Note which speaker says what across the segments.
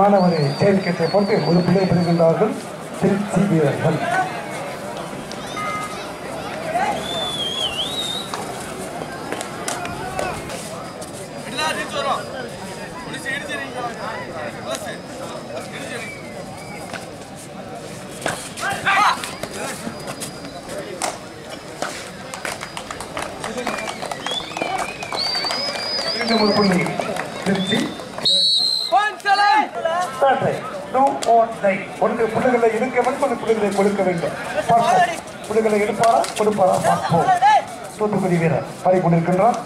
Speaker 1: அற்புதமான ஒரு செயற்கத்தை போட்டு ஒரு பிள்ளை பெறுகின்றார்கள் திருச்சி வீரர்கள் மீண்டும் ஒரு புள்ளி திருச்சி பேட்டை. No on die. ஒன்று புள்ளிகளை எடுக்க வேண்டும் அந்த புள்ளிகளை கொடுக்க வேண்டும் பார்ப்போம் புள்ளிகளை எடுப்பாரா கொடுப்பாரா பார்ப்போம் தூத்துக்குடி வீரர் பறி கொண்டிருக்கின்றார்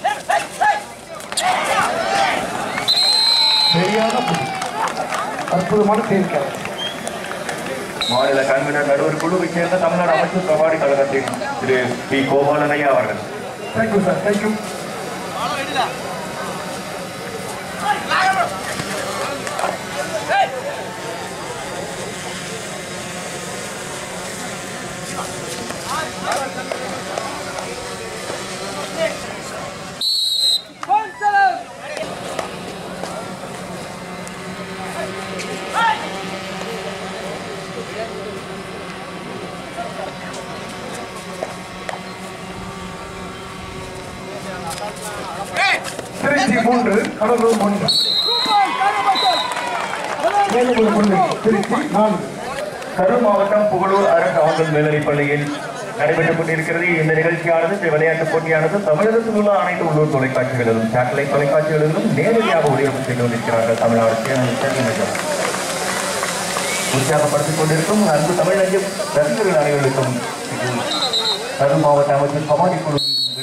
Speaker 1: சரியான புள்ளி அற்புதமான சேர்க்கிறார்
Speaker 2: மாநில கண்வினர் நடுவர் குழுவைச் சேர்ந்த தமிழ்நாடு அமைச்சர் கபாடி கழகத்தின் திரு பி கோபாலன் ஐயா அவர்கள்
Speaker 1: தேங்க்யூ சார் தேங்க்யூ திருச்சி மூன்று கடலூர் ஒன்று மேலும் ஒரு புள்ளி திருச்சி நான்கு
Speaker 2: கரூர் மாவட்டம் புகழூர் அரசு ஆண்கள் மேல்நிலைப் பள்ளியில் நடைபெற்றுக் கொண்டிருக்கிறது இந்த நிகழ்ச்சியானது இந்த விளையாட்டுப் போட்டியானது தமிழகத்தில் உள்ள அனைத்து உள்ளூர் தொலைக்காட்சிகளிலும் சேட்டலைட் தொலைக்காட்சிகளிலும் நேரடியாக ஒளிபரப்பு செய்து கொண்டிருக்கிறார்கள் தமிழ்நாடு சேனல் சேனல் உற்சாகப்படுத்திக் கொண்டிருக்கும் அன்பு தமிழ் நெஞ்சம் ரசிகர்கள் அனைவருக்கும் இது கரூர் மாவட்ட அமைச்சர் கபாடி குழு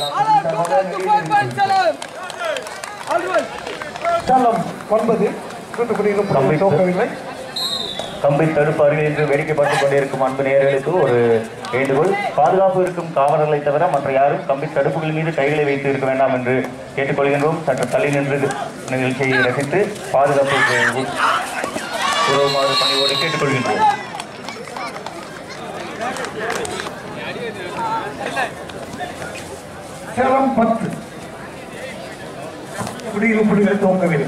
Speaker 1: சேலம் ஒன்பது தூத்துக்குடியில் புள்ளி தோக்கவில்லை
Speaker 2: கம்பி தடுப்பு அருகில் இன்று வேடிக்கை பார்த்துக் கொண்டிருக்கும் அன்பு நேயர்களுக்கு ஒரு வேண்டுகோள் பாதுகாப்பு இருக்கும் காவலர்களை தவிர மற்ற யாரும் கம்பி தடுப்புகள் மீது கைகளை வைத்து இருக்க வேண்டாம் என்று கேட்டுக்கொள்கின்றோம் சற்று தள்ளி நின்று நிகழ்ச்சியை ரசித்து பாதுகாப்பு உதவுமாறு பணியோடு கேட்டுக்கொள்கின்றோம்
Speaker 1: சேலம் பத்து குடியில் புள்ளிகள் தோக்கவில்லை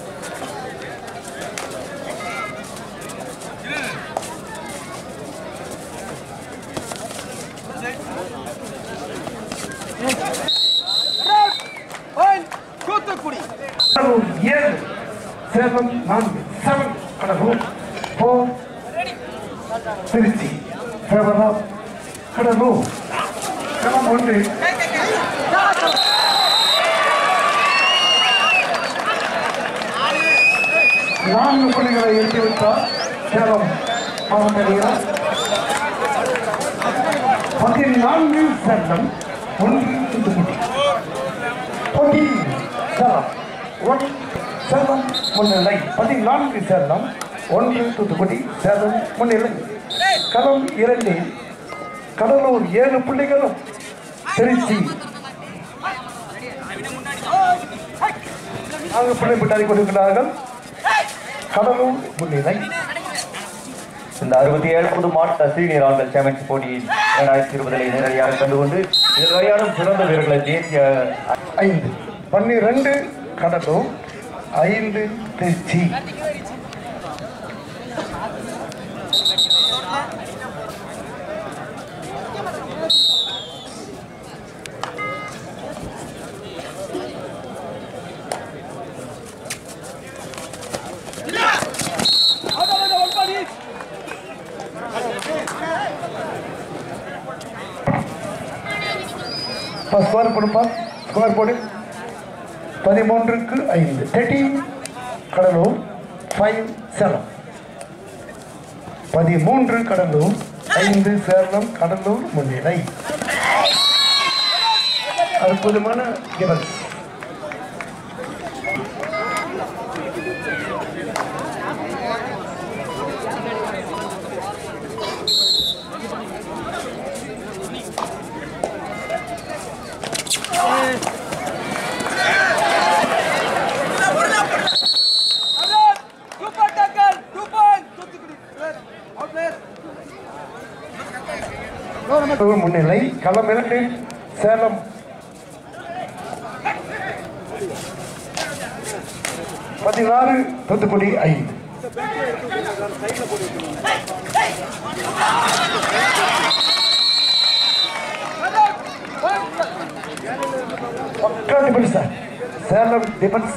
Speaker 3: தூத்துக்குடி
Speaker 1: கடலூர் ஏழு சேலம் நான்கு செவன் கடலூர் ஃபோர் திருச்சி ஃபேவரா கடலூர் களம் ஒன்று நான்கு புள்ளிகளை எட்டிவிட்டார் சேலம் மாவட்ட வீரர் பதினான்கு சேலம் ஒன்று தூத்துக்குடி போட்டி சேலம் ஒன் சேலம் முன்னிலை பதினான்கு சேலம் ஒன்று தூத்துக்குடி சேலம் முன்னிலை களம் இரண்டில் கடலூர் ஏழு புள்ளிகளும் திருச்சி நான்கு புள்ளி விட்டாடி கொண்டிருக்கிறார்கள் கடலூர் முன்னிலை
Speaker 2: இந்த அறுபத்தி ஏழு புது மாவட்ட சீனியர் ஆண்கள் சாம்பியன்ஷிப் போட்டியில் இரண்டாயிரத்தி இருபதில் நேரடியாக கண்டு கொண்டு இதில் விளையாடும் சிறந்த வீரர்களை தேசிய
Speaker 1: ஐந்து பன்னிரண்டு கடலூர் ஐந்து திருச்சி ஸ்கோர் கொடுப்பா ஸ்கோர் போடு பதிமூன்றுக்கு ஐந்து தேர்ட்டீன் கடலூர் ஃபைவ் சேலம் பதிமூன்று கடலூர் ஐந்து சேலம் கடலூர் முன்னிலை அற்புதமான கிவன்
Speaker 3: சூப்பர் டக்கர் two point Thoothukudi out player
Speaker 1: Cuddalore முன்னிலை களம் இரண்டு சேலம் பதினாறு தூத்துக்குடி ஐந்து பக்கா defence sir Salem defence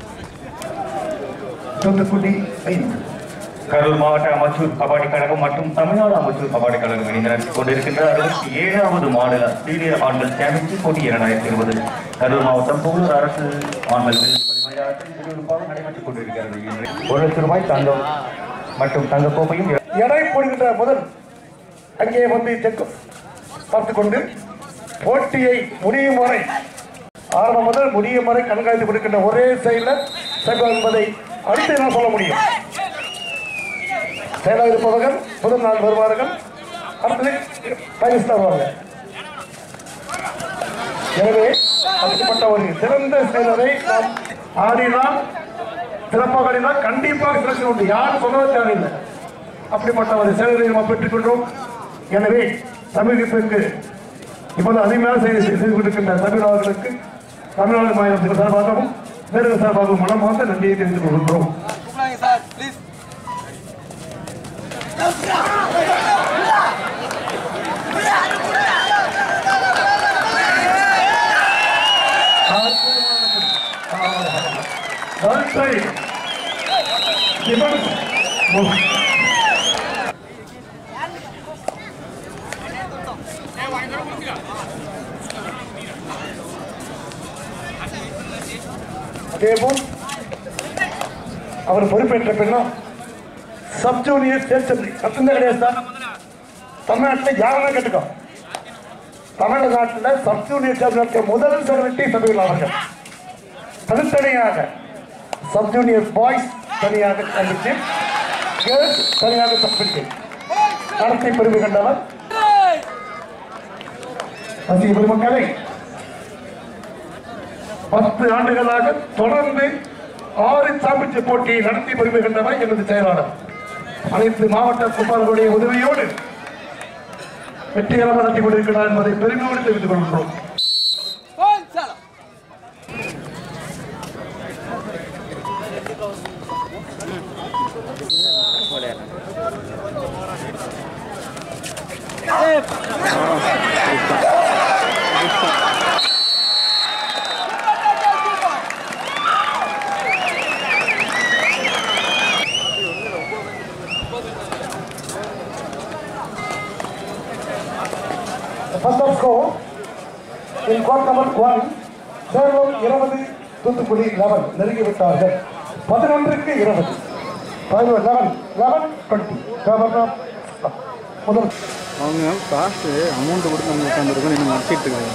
Speaker 1: Thoothukudi ஐந்து
Speaker 2: கரூர் மாவட்ட அமைச்சூர் கபாடி கழகம் மற்றும் தமிழ்நாடு அமைச்சூர் கபாடி கழகம் இணைந்து நடத்திக் கொண்டிருக்கின்ற அறுபத்தி ஏழாவது மாநில சீனியர் ஆண்கள் சாம்பியன்ஷிப் போட்டி இரண்டாயிரத்தி இருபது கரூர் மாவட்டம் புகழூர் அரசு ஆண்கள் வில்வித்தை மைதானத்தில் விறுவிறுப்பாக நடைபெற்றுக் கொண்டிருக்கிறது இன்று ஒரு லட்சம் ரூபாய் தங்கம் மற்றும் தங்கக் கோப்பையும்
Speaker 1: எடை போடுகின்ற முதல் அங்கே வந்து செக் பார்த்துக் கொண்டு போட்டியை முடியும் வரை ஆரம்பம் முதல் முடியும் வரை கண்காணித்து கொடுக்கின்ற ஒரே செயலர் சங்கம் என்பதை அடுத்து என்ன சொல்ல முடியும் செயலாக இருப்பவர்கள் முதல் நாள் வருவார்கள் அடுத்தது பரிசு தருவாங்க எனவே அப்படிப்பட்ட ஒரு சிறந்த செயலரை நாம் ஆடினால் சிறப்பாக ஆடினால் கண்டிப்பாக சிறப்பு உண்டு யாரும் சொன்னது தேவையில்லை அப்படிப்பட்ட ஒரு செயலரை நாம் பெற்றுக்கொண்டோம் எனவே சமீபத்திற்கு இப்போது அதிகமாக செய்து செய்து கொண்டிருக்கின்ற தமிழர்களுக்கு தமிழ்நாடு மாநிலத்தின் சார்பாகவும் வேறு சார்பாகவும் மனமாக நன்றியை தெரிவித்துக் கொள்கின்றோம்
Speaker 3: கூப்பிடாங்க சார் ப்ளீஸ்
Speaker 1: நன்றி டிஃபென்ஸ் அதேபோல் அவர் பொறுப்பேற்ற பின்னா சப் ஜூனியர் ஸ்டேட் சென்ட்ரி சத்தம் கிடையாது சார் தமிழ்நாட்டில் யாருமே கேட்டுக்கோ தமிழ்நாட்டில் சப் ஜூனியர் சாம்பியன் முதல் செலிபிரிட்டி சபையில் அவர்கள் தனித்தனியாக சப் ஜூனியர் பாய்ஸ் தனியாக கண்டிச்சு கேர்ள்ஸ் தனியாக சப்மிட்டு நடத்தி பெருமை கண்டவர் ரசிக பெருமக்களை பத்து ஆண்டுகளாக தொடர்ந்து ஆறு சாம்பியன்ஷிப் போட்டியை நடத்தி பெருமை கண்டவர் எனது செயலாளர் அனைத்து மாவட்ட குப்பாளர்களுடைய உதவியோடு வெற்றிகரமாக நடத்தி கொண்டிருக்கிறார் என்பதை பெருமையோடு தெரிவித்துக் கொள்கிறோம்
Speaker 3: point Salem
Speaker 1: first half score in court number one Salem இருபது தூத்துக்குடி லெவன் நெருங்கி விட்டார்கள் பதினொன்றுக்கு இருபது பதினொன்று லெவன் லெவன் டுவெண்ட்டி கவர்னர் முதல்
Speaker 4: அவங்க காசு அமௌண்ட் கொடுத்து நம்ம உட்காந்துருக்கோம் இன்னும் மறைச்சிட்டு இருக்காங்க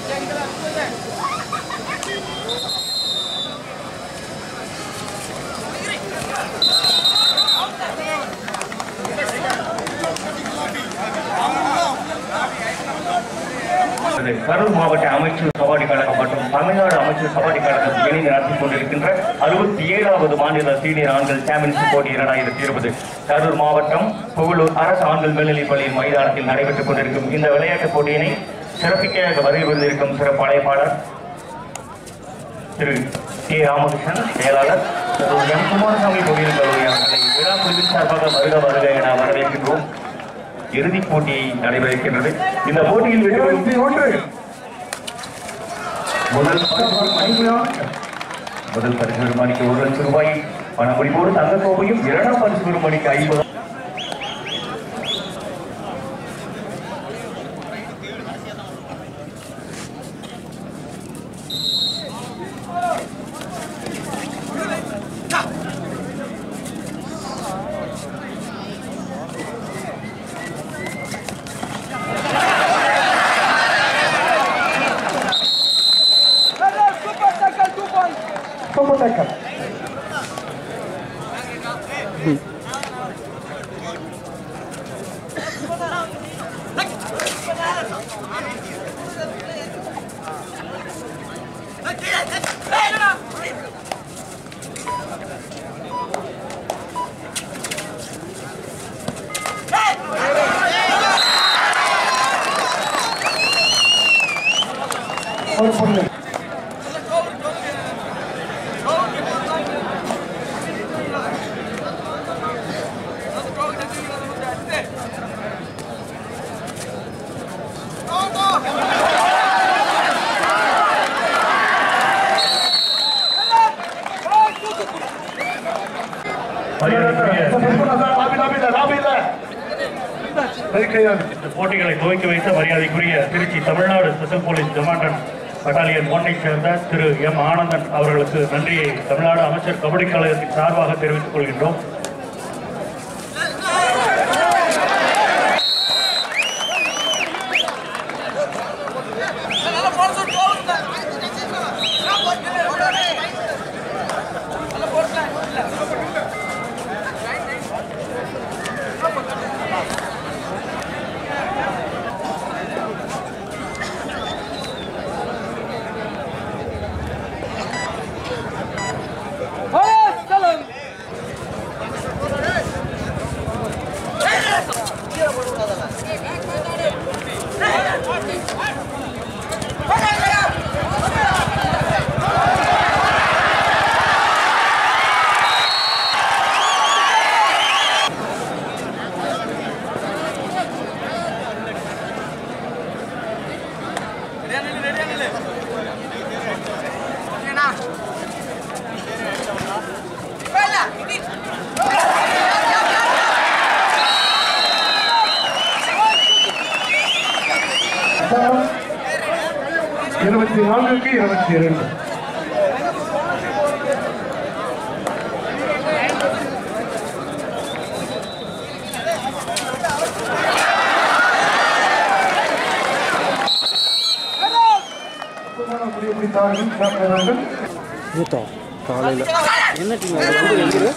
Speaker 2: இது கரூர் மாவட்ட அமைச்சர் கபாடி கழகம் மற்றும் தமிழ்நாடு அமைச்சர் கபாடி கழகம் இணைந்து நடத்திக் கொண்டிருக்கின்ற அறுபத்தி ஏழாவது மாநில சீனியர் ஆண்கள் சாம்பியன்ஷிப் போட்டி இரண்டாயிரத்தி இருபது கரூர் மாவட்டம் புகழூர் அரசு ஆண்கள் மேல்நிலைப் பள்ளியின் மைதானத்தில் நடைபெற்றுக் கொண்டிருக்கும் இந்த விளையாட்டுப் போட்டியினை சிறப்பிக்க வருகை புரிந்திருக்கும் சிறப்பு அழைப்பாளர் திரு கே ராமகிருஷ்ணன் செயலாளர் திரு எம் குமாரசாமி பொறியியல் கல்லூரி அவர்களை விழா குழுவின் சார்பாக வருக வருக என வரவேற்கின்றோம் இறுதிப் போட்டி நடைபெறுகின்றது இந்த போட்டியில் வெற்றி பெறும்
Speaker 1: இருபத்தி ஒன்று
Speaker 2: முதல் பரிசு முதல் பரிசு பெறுமானிக்கு ஒரு லட்சம் ரூபாய் பண முடிவோடு தங்கக் கோப்பையும் இரண்டாம் பரிசு பெறுமானிக்கு ஐம்பது
Speaker 3: super tackle two point
Speaker 1: super tackle ஒரு பொண்ணு அறிக்கையாக
Speaker 5: இந்த போட்டிகளை துவக்கி வைத்த மரியாதைக்குரிய Trichy Tamil Nadu special police commandant battalion ஒன்றைச் சேர்ந்த திரு எம் ஆனந்தன் அவர்களுக்கு நன்றியை தமிழ்நாடு அமைச்சர் கபடி கழகத்தின் சார்பாக தெரிவித்துக் கொள்கின்றோம்
Speaker 3: Fire, Salam.
Speaker 1: இருபத்தி நான்குக்கு இருபத்தி இரண்டு முடிவு பிடித்தார்கள் கேப்டன் அவர்கள்
Speaker 4: மூத்தா காலையில் என்ன டீம் வந்து எங்கே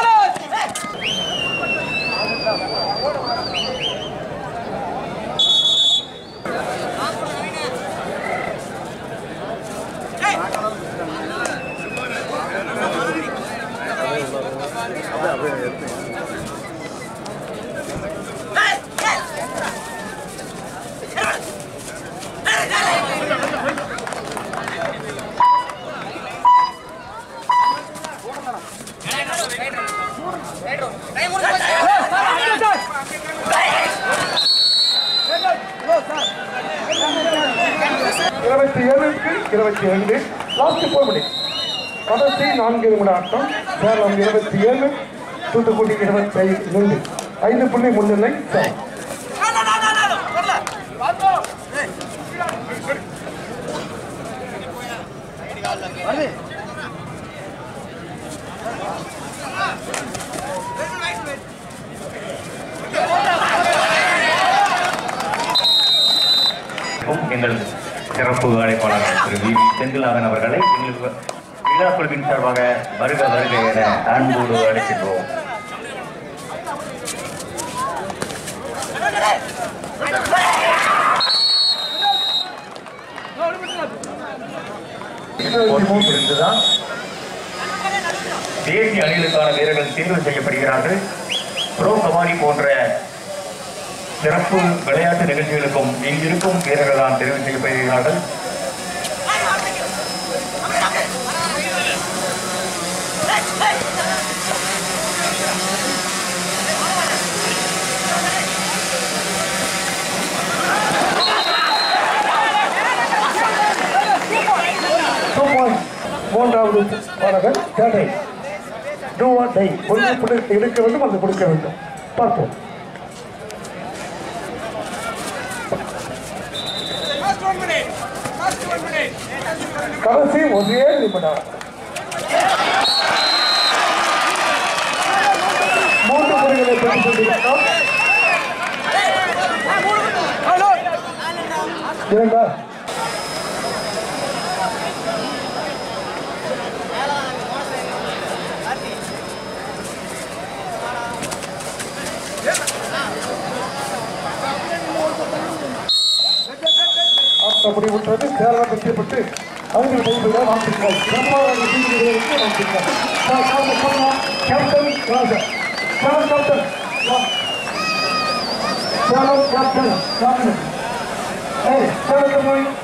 Speaker 1: இருபத்தி ஏழுக்கு இருபத்தி ரெண்டு லாஸ்ட் ஃபோர் மினிட்ஸ் கடைசி நான்கு நிமிட ஆட்டம் சேலம் இருபத்தி ஏழு தூத்துக்குடி இருபத்தி ஐந்து ரெண்டு ஐந்து புள்ளி முன்னிலை சேலம்
Speaker 2: எங்கள் சிறப்பு அழைப்பாளர் திரு வி வி செந்திலாதன் அவர்களை எங்களுக்கு விழா குழுவின் சார்பாக வருக வருக என அன்போடு அழைக்கின்றோம் இருந்துதான் தேசிய அணிகளுக்கான வீரர்கள் தேர்வு செய்யப்படுகிறார்கள் ப்ரோ கபாடி போன்ற சிறப்பு விளையாட்டு நிகழ்ச்சிகளுக்கும் இங்கிருக்கும் வீரர்கள் தான் தெரிவு செய்யப்படுகிறார்கள்
Speaker 1: டூ பாயிண்ட் மூன்றாவது பாடகர் கேடை டூ ஆர் டை ஒன்று பிடி எடுக்க வேண்டும் அல்லது கொடுக்க வேண்டும் பார்ப்போம் கடைசி ஒரே நிமிடம் மூன்று முறைகளை பெற்றுக் கொண்டிருக்கிறோம் இரண்டா ஆட்டம் முடிவுற்றது கேரளா வெற்றி பெற்று அவங்க கைவிட வாழ்த்துக்கள் சிறப்பாக வெற்றி பெறுவதற்கு வாழ்த்துக்கள் சார், சார், சொல்லலாம். கேப்டன் ராஜா சேலம் கேப்டன் வா. சேலம் கேப்டன் ராஜன் ஏய் சேலத்தை போய்